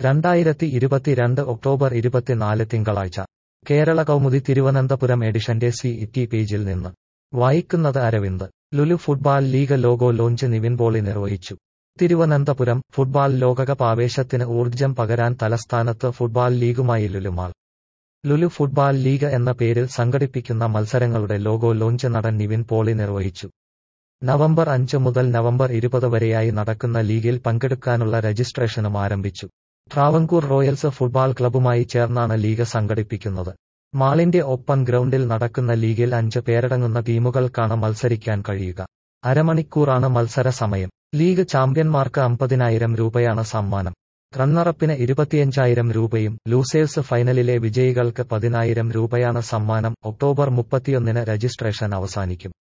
രണ്ടായിരത്തി ഇരുപത്തിരണ്ട് ഒക്ടോബർ ഇരുപത്തിനാല് തിങ്കളാഴ്ച കേരള കൗമുദി തിരുവനന്തപുരം എഡിഷന്റെ സി ഇറ്റി പേജിൽ നിന്ന് വായിക്കുന്നത് Aravind Lulu football league logo launch Nivin Pauly നിർവഹിച്ചു തിരുവനന്തപുരം ഫുട്ബാൾ ലോകകപ്പ് ആവേശത്തിന് ഊർജ്ജം പകരാൻ തലസ്ഥാനത്ത് ഫുട്ബാൾ ലീഗുമായി ലുലുമാൾ ലുലു ഫുട്ബാൾ ലീഗ് എന്ന പേരിൽ സംഘടിപ്പിക്കുന്ന മത്സരങ്ങളുടെ ലോഗോ ലോഞ്ച് നടൻ നിവിൻ പോളി നിർവഹിച്ചു നവംബർ അഞ്ച് മുതൽ നവംബർ ഇരുപത് വരെയായി നടക്കുന്ന ലീഗിൽ പങ്കെടുക്കാനുള്ള രജിസ്ട്രേഷനും ആരംഭിച്ചു ട്രാവൻകൂർ റോയൽസ് ഫുട്ബാൾ ക്ലബ്ബുമായി ചേർന്നാണ് ലീഗ് സംഘടിപ്പിക്കുന്നത് മാളിന്റെ ഓപ്പൺ ഗ്രൗണ്ടിൽ നടക്കുന്ന ലീഗിൽ അഞ്ച് പേരടങ്ങുന്ന ടീമുകൾക്കാണ് മത്സരിക്കാൻ കഴിയുക അരമണിക്കൂറാണ് മത്സര സമയം ലീഗ് ചാമ്പ്യന്മാർക്ക് അമ്പതിനായിരം രൂപയാണ് സമ്മാനം റണ്ണറപ്പിന് ഇരുപത്തിയഞ്ചായിരം രൂപയും ലൂസേഴ്സ് ഫൈനലിലെ വിജയികൾക്ക് പതിനായിരം രൂപയാണ് സമ്മാനം ഒക്ടോബർ മുപ്പത്തിയൊന്നിന് രജിസ്ട്രേഷൻ അവസാനിക്കും